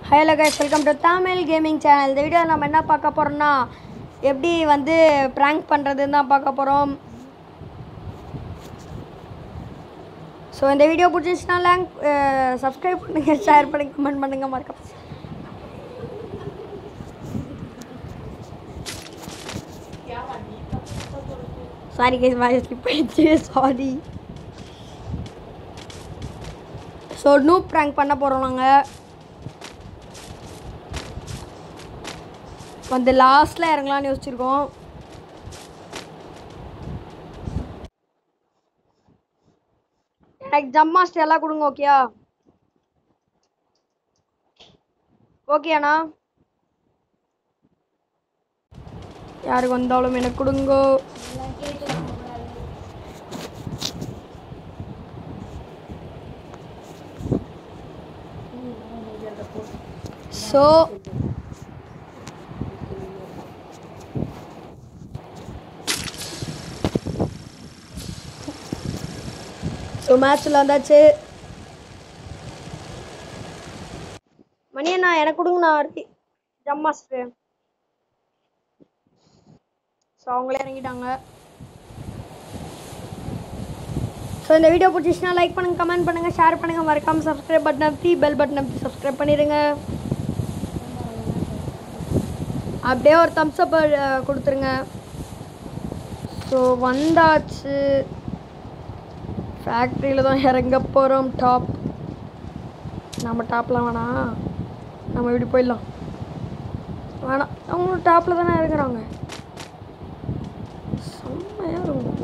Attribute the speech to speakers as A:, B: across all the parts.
A: Hello guys welcome to Tamil gaming channel இந்த video நம்ம என்ன பார்க்க போகிறோம்னா எப்படி வந்து ப்ராங்க் பண்ணுறதுன்னு தான் பார்க்க போகிறோம் ஸோ இந்த வீடியோ பிடிச்சிச்சுன்னா லேங்க் சப்ஸ்கிரைப் பண்ணுங்கள் ஷேர் பண்ணுங்கள் கமெண்ட் பண்ணுங்கள் மறக்க சாரி கைஸ் வாய்ஸ் ஸ்லிப் ஆயிடுச்சு சாரி ஸோ நூ ப்ராங்க் பண்ண போகிறோம் நாங்கள் வந்து லாஸ்ட்டில் இறங்கலாம்னு யோசிச்சிருக்கோம் எனக்கு ஜம் மாஸ்டர் எல்லாம் கொடுங்க ஓகேயா ஓகேண்ணா யாருக்கு வந்தாலும் எனக்கு கொடுங்கோ ஸோ ஸோ மேட்ச்சில் வந்தாச்சு மணி அண்ணா எனக்கு கொடுங்கண்ணா ஜம் மாஸ்டர் ஸோ அவங்களே இறங்கிட்டாங்க ஸோ இந்த வீடியோ பிடிச்சிச்சுன்னா லைக் பண்ணுங்கள் கமெண்ட் பண்ணுங்கள் ஷேர் பண்ணுங்கள் மறக்காமல் சப்ஸ்கிரைப் பட்டன் அமுத்தி பெல் பட்டன் அமுத்தி சப்ஸ்கிரைப் பண்ணிடுங்க அப்படியே ஒரு தம்ஸ் அப் கொடுத்துருங்க ஸோ வந்தாச்சு ஃபேக்ட்ரியில் தான் இறங்க போகிறோம் டாப் நம்ம டாப்லாம் வேணாம் நம்ம இப்படி போயிடலாம் வேணாம் அவங்களும் டாப்பில் தானே இறங்குறாங்க செம்மையாக இருக்கும்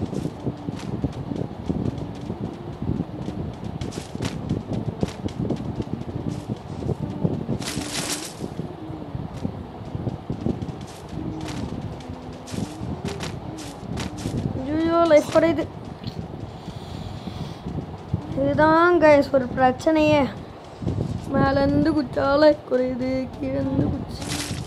A: ஐயோ லைஃப் குறையுது இதுதான் கைஸ் ஒரு பிரச்சனையே மேலேருந்து குச்சா லைஃப் குறையுது கீழேருந்து குச்சி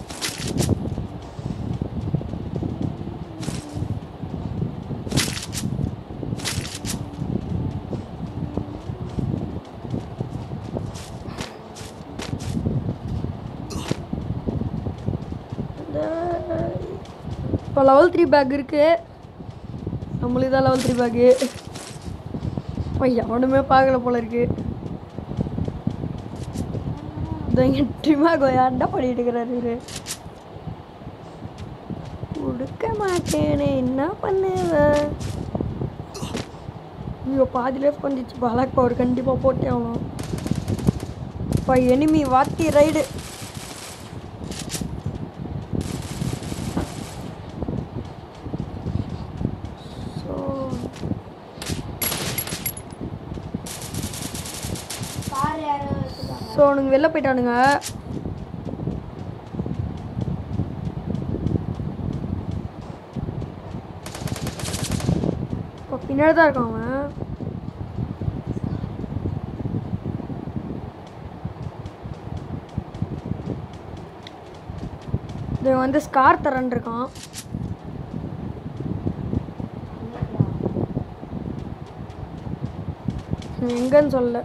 A: இப்போ லெவல் த்ரீ பேக் இருக்கு நம்மளுக்கு தான் லெவல் த்ரீ பேக்கு இப்போ எவனுமே பார்க்கல போல இருக்கு இங்கே ட்ரிமாகோ யார்டா பண்ணிட்டு இருக்கிறாரு இவரு கொடுக்க மாட்டேனே என்ன பண்ணுவ ஐயோ பாதியிலே வந்துச்சு பலாக் பவர் கண்டிப்பாக போட்டே ஆகணும் இப்போ எனிமி வாத்தி ரைடு ஸோ ஸோ அவனுங்க வெளில போயிட்டானுங்க இப்போ பின்னாடி தான் இருக்கான் அவன் இது வந்து ஸ்கார் தரன் இருக்கான் எங்கன்னு சொல்ல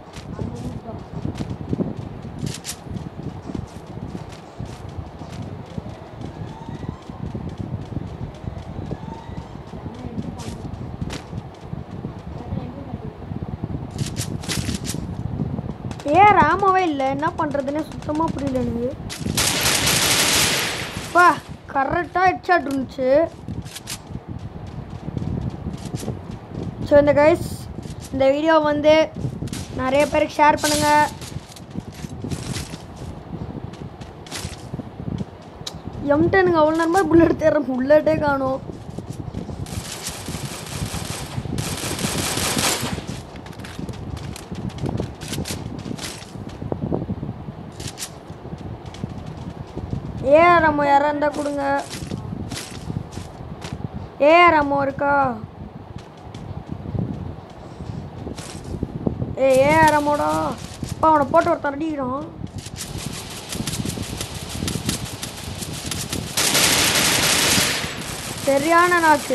A: ஏன் ராமாவே இல்லை என்ன பண்ணுறதுன்னே சுத்தமாக புரியல எனக்கு பா கரெக்டாக ஹெட்ஷாட் இருந்துச்சு ஸோ இந்த கைஸ் இந்த வீடியோ வந்து நிறைய பேருக்கு ஷேர் பண்ணுங்கள் எம்டனுங்க அவ்வளோ நேரமாக புல்லட் தேடுற புல்லட்டே காணும் ஏ ரம்மோ யாரா இருந்தால் கொடுங்க ஏ ரம்மோ இருக்கா ஏ ஏ ரம்மோடா அப்பா அவனை போட்டு ஒருத்தன் அடிக்கிறான் சரியான நாக்கு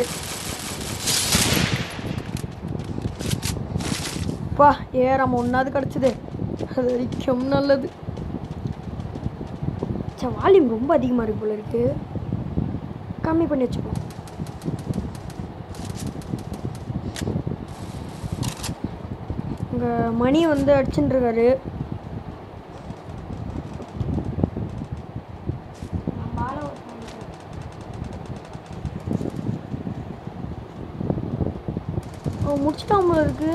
A: பா ஏ ரம்மோ ஒன்றாவது கிடச்சிது அது வரைக்கும் நல்லது சே வால்யூம் ரொம்ப அதிகமாக இருக்கு போல இருக்கு கம்மி பண்ணி வச்சுப்போம் இங்கே மணி வந்து அடிச்சுட்டு இருக்காரு அவன் முடிச்சிட்டான் போல இருக்கு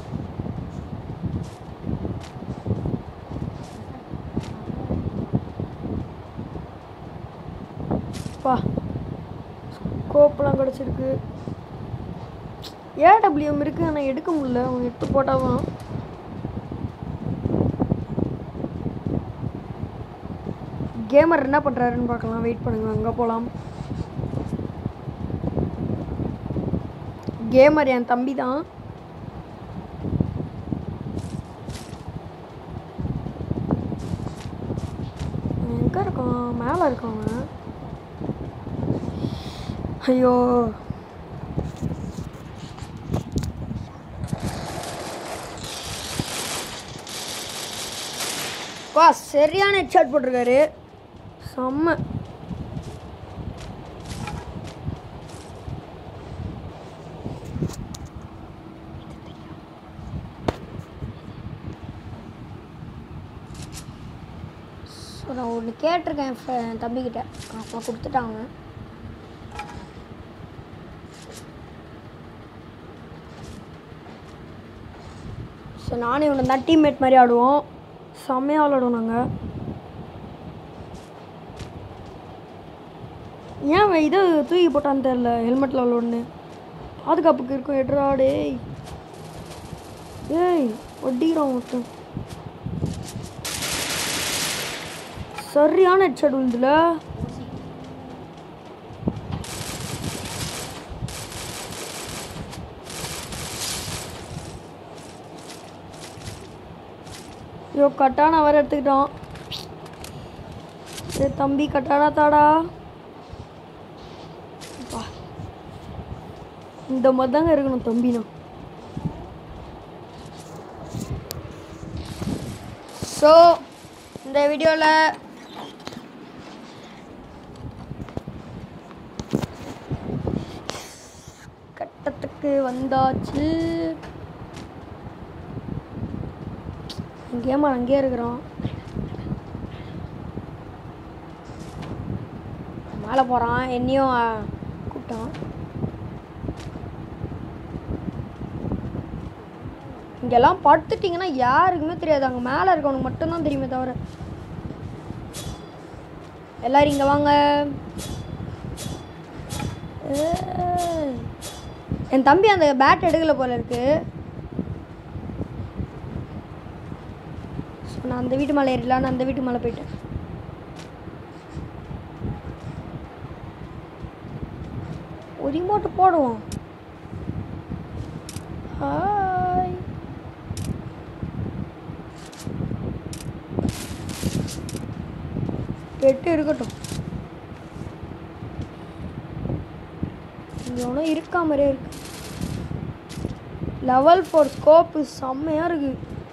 A: பா ஸ்கோப்லாம் கிடச்சிருக்கு ஏடபிள்யூஎம் இருக்குது ஆனால் எடுக்க முடியல அவன் எடுத்து போட்டாதான் கேமர் என்ன பண்ணுறாருன்னு பார்க்கலாம் வெயிட் பண்ணுங்க அங்கே போகலாம் கேமர் என் தம்பி தான் எங்கே இருக்கான் மேலே இருக்கான் அவன் ஐயோ வா சரியான ஹெட்ஷாட் போட்டிருக்காரு செம்ம ஸோ நான் ஒன்று கேட்டிருக்கேன் என் ஃப்ரெ- என் தம்பிக்கிட்ட அப்போ கொடுத்துட்டாங்க ஸோ நானும் இவனை தான் டீம்மேட் மாதிரி ஆடுவோம் செம்மையாக விளாடுவோம் நாங்கள் ஏன் அவன் இதை தூக்கி போட்டான்னு தெரில ஹெல்மெட்டில் விளாடுன்னு பாதுகாப்புக்கு இருக்கும் எட்ரா டேய் ஏய் ஒட்டிக்கிறான் ஒருத்தன் சரியான ஹெட்ஷாட் விழுதுல ஐயோ கட்டானா வேற எடுத்துக்கிட்டான் ஏ தம்பி கட்டானா தாடா அப்பா. இந்த மாதிரி தாங்க இருக்கணும் தம்பினா ஸோ இந்த வீடியோவில் கட்டத்துக்கு வந்தாச்சு கேமா அங்கேயே இருக்கிறோம் மேலே போகிறான் என்னையும் ஆ, கூப்பிட்டான் இங்கெல்லாம் படுத்துட்டிங்கன்னா யாருக்குமே தெரியாது அங்கே மேலே இருக்கவனுக்கு மட்டும்தான் தெரியுமே தவிர எல்லாரும் இங்கே வாங்க ஏய். என் தம்பி அந்த பேட் எடுக்கல போல இருக்கு ஸோ நான் அந்த வீட்டு மேலே ஏறலான்னு அந்த வீட்டு மேலே போயிட்டேன் ஒரு ரிமோட்டு போடுவோம் ஹாய் கெட்டு இருக்கட்டும் இங்கே ஒன்றும் இருக்கா மாதிரியே இருக்கு லெவல் ஃபோர் ஸ்கோப்பு செம்மையாக இருக்கு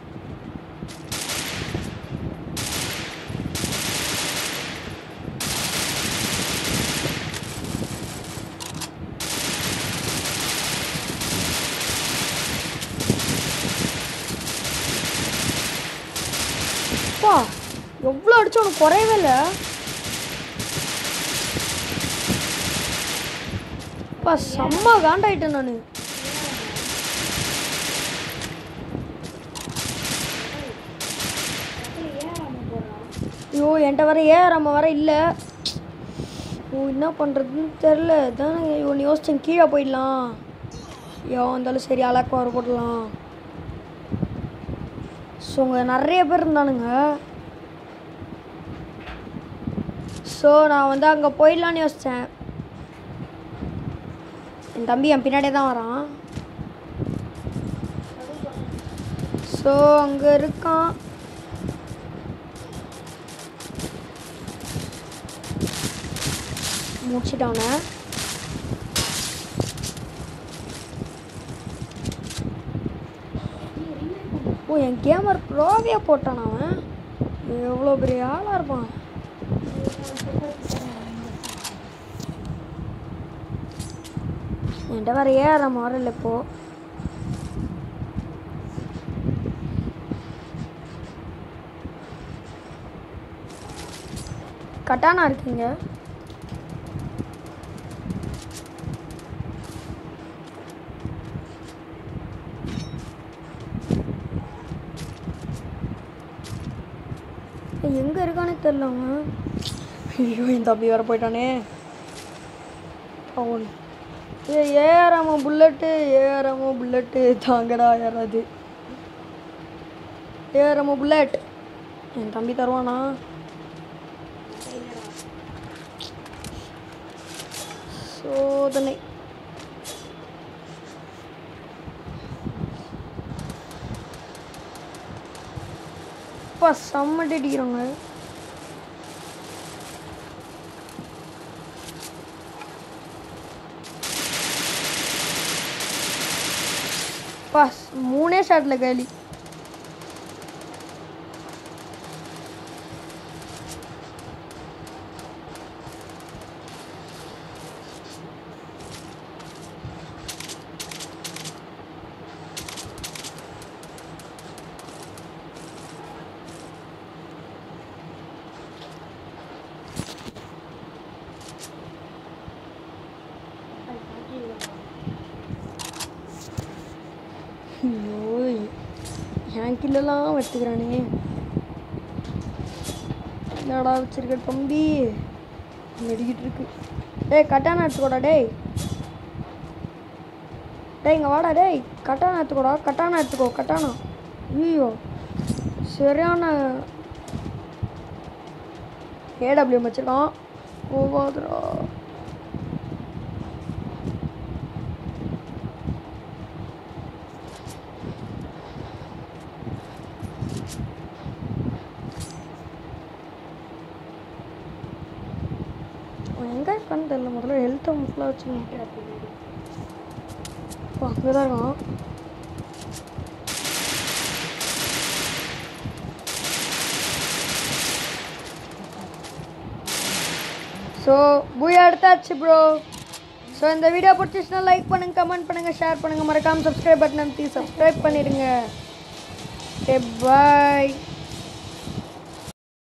A: அப்பா எவ்வளோ அடிச்சு உனக்கு குறையவே இல்லை அப்பா செம்ம காண்டாயிட்டேன் நான் ஐயோ என்கிட்ட வர ஏஆராம வர இல்லை ஓ என்ன பண்ணுறதுன்னு தெரில தானே ஒன்று யோசிச்சேன் கீழே போயிடலாம் ஐயோ இருந்தாலும் சரி அழக்க வர போடலாம் ஸோ அங்கே நிறைய பேர் இருந்தானுங்க ஸோ நான் வந்து அங்கே போயிடலான்னு யோசித்தேன் என் தம்பி என் பின்னாடியே தான் வரான் ஸோ அங்கே இருக்கான் முடிச்சிட்டானே ஓ என் கேமர் ப்ரோவே போட்டான் அவன் எவ்வளோ பெரிய ஆளாக இருப்பான் என்கிட்ட வேற ஏஆர் மாறல இப்போ கட்டானா இருக்கீங்க ஏய், எங்க இருக்கானே தெரியல அவன் ஐயோ என் தம்பி வேற போயிட்டானே அவன் ஏ ஏஆராம புல்லட்டு ஏஆராம புல்லட்டு தாங்கடா யாராவது ஏஆராம புல்லட் என் தம்பி தருவானா சோதனை அப்பா செம்மட்டி அடிக்கிறாங்க அப்பா மூணே ஷாட்டில் காலி ஐயோ என் கில்லெல்லாம் வெட்டுக்கிறானே என்னடா வச்சிருக்க தம்பி நெடிக்கிட்டு இருக்கு டேய் கட்டான எடுத்துக்கோடா டேய் டேய் இங்கே வாடா டேய் கட்டான எடுத்துக்கோடா கட்டான எடுத்துக்கோ கட்டானா ஐயோ சரியான ஏடபிள்யூ வச்சிருக்கான் போகாதுடா அவன் எங்கே இருக்கான்னு தெரியல முதல்ல ஹெல்த்தை ஃபுல்லாக வச்சுக்கணும் இப்போ அங்கே தான் இருக்கான் ஸோ பூயா எடுத்தாச்சு ப்ரோ ஸோ இந்த வீடியோ பிடிச்சிச்சுன்னா லைக் பண்ணுங்க கமெண்ட் பண்ணுங்க ஷேர் பண்ணுங்க மறக்காம சப்ஸ்கிரைப் பட்டன் அமைத்தி சப்ஸ்கிரைப் பண்ணிடுங்க ஓகே பாய்